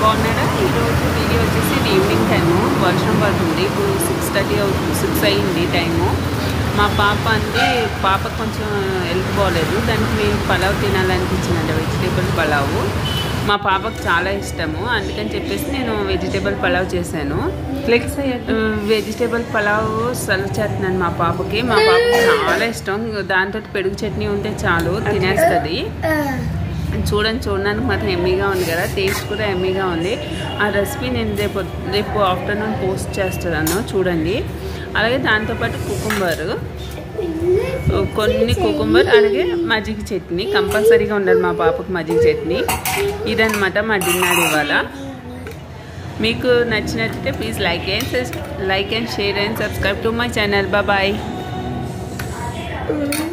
బాగున్నాడా ఈరోజు వీడియో వచ్చేసి ఇది ఈవినింగ్ టైము వర్షం పడుతుంది ఇప్పుడు సిక్స్ థర్టీ అవుతుంది సిక్స్ అయ్యింది టైము మా పాప అంటే పాపకు కొంచెం హెల్త్ బాగాలేదు దానికి మేము పలావ్ తినాలనిపించిందంట వెజిటేబుల్ పలావు మా పాపకు చాలా ఇష్టము అందుకని చెప్పేసి నేను వెజిటేబుల్ పలావ్ చేశాను ఫ్లెక్స్ వెజిటేబుల్ పలావ్ సర్వ్ చేస్తున్నాను మా పాపకి మా పాపకి చాలా ఇష్టం దాంతో పెరుగు చట్నీ ఉంటే చాలు తినేస్తుంది చూడండి చూడడానికి మాత్రం ఎమ్మీగా ఉంది కదా టేస్ట్ కూడా ఎమ్మీగా ఉంది ఆ రెసిపీ నేను రేపు రేపు ఆఫ్టర్నూన్ పోస్ట్ చేస్తున్నాను చూడండి అలాగే దాంతోపాటు కుకుంబర్ కొన్ని కుకుంబర్ అలాగే మజ్జిగ చట్నీ కంపల్సరీగా ఉండాలి మా పాపకు మజ్జిగ చట్నీ ఇదనమాట మా డిన్నర్ ఇవాళ మీకు నచ్చినట్లయితే please like and like and share and subscribe to my channel bye